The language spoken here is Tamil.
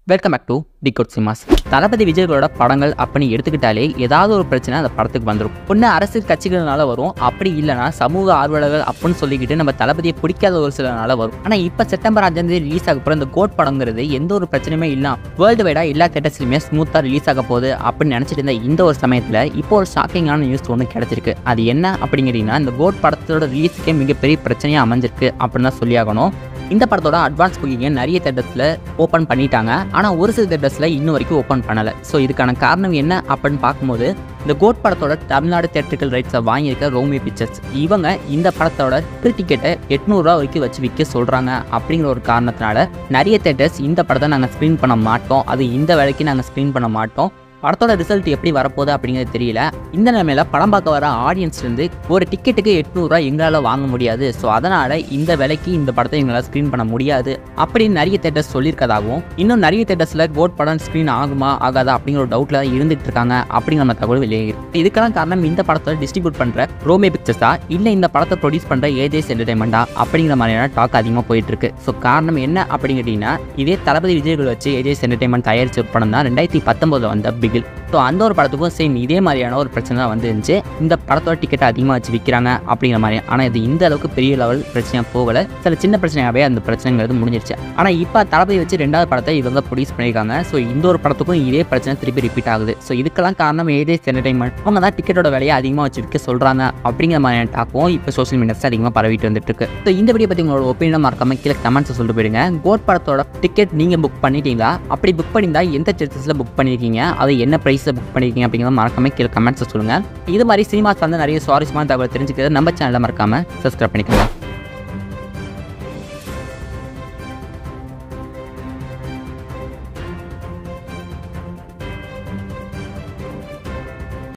welcome back to decode cinemas Thalapathy விஜய்களோட படங்கள் அப்படின்னு எடுத்துக்கிட்டாலே ஏதாவது ஒரு பிரச்சனை அந்த படத்துக்கு வந்துடும் ஒன்று அரசியல் கட்சிகள்னால வரும் அப்படி இல்லைனா சமூக ஆர்வலர்கள் அப்படின்னு சொல்லிக்கிட்டு நம்ம தளபதியை பிடிக்காத ஒரு சிலனால வரும் ஆனால் இப்போ செப்டம்பர் அஞ்சாம் தேதி ரிலீஸ் ஆக போகிற இந்த கோட் படங்கிறது எந்த ஒரு பிரச்சனையுமே இல்லாம வேர்ல்டு வைடாக எல்லா தேட்டர்ஸ்லையுமே ஸ்மூத்தாக ரிலீஸ் ஆக போகுது அப்படின்னு நினச்சிட்டு இருந்த இந்த ஒரு சமயத்தில் இப்போ ஒரு ஷாக்கிங்கான நியூஸ் ஒன்று கிடைச்சிருக்கு அது என்ன அப்படிங்கிறீங்கன்னா இந்த கோட் படத்தோட ரிலீஸுக்கே மிகப்பெரிய பிரச்சனையாக அமைஞ்சிருக்கு அப்படின்னு தான் சொல்லியாகணும் இந்த படத்தோட அட்வான்ஸ் புக்கிங்கை நிறைய தேட்டர்ஸில் ஓப்பன் பண்ணிட்டாங்க ஆனால் ஒரு சில தேட்டர்ஸில் இன்னும் வரைக்கும் ஓப்பன் பண்ணலை ஸோ இதுக்கான காரணம் என்ன அப்படின்னு பார்க்கும்போது இந்த கோட் படத்தோட தமிழ்நாடு தேட்டரிக்கல் ரைட்ஸை வாங்கியிருக்க ரோமி பிக்சர்ஸ் இவங்க இந்த படத்தோட ப்ரீ டிக்கெட்டை எட்நூறுரூவா வரைக்கும் வச்சு விற்க சொல்கிறாங்க அப்படிங்கிற ஒரு காரணத்தினால நிறைய தேட்டர்ஸ் இந்த படத்தை நாங்கள் ஸ்க்ரீன் பண்ண மாட்டோம் அது இந்த வேலைக்கு நாங்கள் ஸ்க்ரீன் பண்ண மாட்டோம் படத்தோட ரிசல்ட் எப்படி வரப்போகுது அப்படிங்கிறது தெரியல இந்த நிலைமையில படம் பார்க்க வர ஆடியன்ஸ்லேருந்து ஒரு டிக்கெட்டுக்கு எட்நூறுரூவா எங்களால் வாங்க முடியாது ஸோ அதனால் இந்த விலைக்கு இந்த படத்தை எங்களால் ஸ்க்ரீன் பண்ண முடியாது அப்படின்னு நிறைய தேட்டர்ஸ் சொல்லியிருக்கதாகவும் இன்னும் நிறைய தேட்டர்ஸில் கோட் படம் ஸ்க்ரீன் ஆகுமா ஆகாதா அப்படிங்கிற ஒரு டவுட்டில் தான் இருந்துட்டு இருக்காங்க அப்படிங்கிற நம்ம தகவல் வெளியாகிருக்கு இதுக்கெல்லாம் காரணம் இந்த படத்தை டிஸ்ட்ரிபியூட் பண்ணுற ரோமே பிக்சர்ஸா இல்லை இந்த படத்தை ப்ரொடியூஸ் பண்ணுற ஏஜேஸ் என்டர்டைன்மெண்ட்டா அப்படிங்கிற மாதிரியான டாக் அதிகமாக போயிட்டு இருக்கு ஸோ காரணம் என்ன அப்படிங்கிட்டீங்கன்னா இதே தளபதி விஜய்கள் வச்சு ஏஜேஸ் என்டர்டைன்மெண்ட் தயாரிச்ச ஒரு படம் தான் ரெண்டாயிரத்தி பத்தொம்போதில் வந்த பிகில் ஸோ அந்த ஒரு படத்துக்கும் சேம் இதே மாதிரியான ஒரு பிரச்சனை தான் வந்துருந்துச்சு இந்த படத்தோட டிக்கெட் அதிகமாக வச்சு விற்கிறாங்க அப்படிங்கிற மாதிரி ஆனால் இது இந்த அளவுக்கு பெரிய லெவல் பிரச்சனையாக போகலை சில சின்ன பிரச்சனையாகவே அந்த பிரச்சனைங்கிறது முடிஞ்சிருச்சு ஆனால் இப்போ தளபதி வச்சு ரெண்டாவது படத்தை இவங்க ப்ரொடியூஸ் பண்ணியிருக்காங்க ஸோ இந்த ஒரு படத்துக்கும் இதே பிரச்சனை திருப்பி ரிப்பீட் ஆகுது ஸோ இதுக்கெல்லாம் காரணம் ஏதேஸ் என்டர்டைன்மெண்ட் அவங்க தான் டிக்கெட்டோட விலையை அதிகமாக வச்சு விற்க சொல்கிறாங்க அப்படிங்கிற மாதிரியான டாக்கும் இப்போ சோஷியல் மீடியாஸ் அதிகமாக பரவிட்டு வந்துட்டு இருக்கு ஸோ இந்த வீடியோ பற்றி உங்களோட ஒப்பீனியன் மறக்காம கீழே கமெண்ட்ஸ் சொல்லிட்டு போயிடுங்க கோட் படத்தோட டிக்கெட் நீங்கள் புக் பண்ணிட்டீங்களா அப்படி புக் பண்ணியிருந்தா எந்த சர்ச்சஸில் புக் பண்ணியிருக்கீங்க அது என்ன ப்ரைஸில் புக் பண்ணியிருக்கீங்க அப்படிங்கிறத மறக்காம கீழே கமெண்ட்ஸ் சொல்லுங்கள் இது மாதிரி சினிமாஸ் வந்து நிறைய சுவாரஸ்யமான தகவல் தெரிஞ்சுக்கிறது நம்ம சேனலில் மறக்காம சப்ஸ்கிரைப் பண்ணிக்கோங்க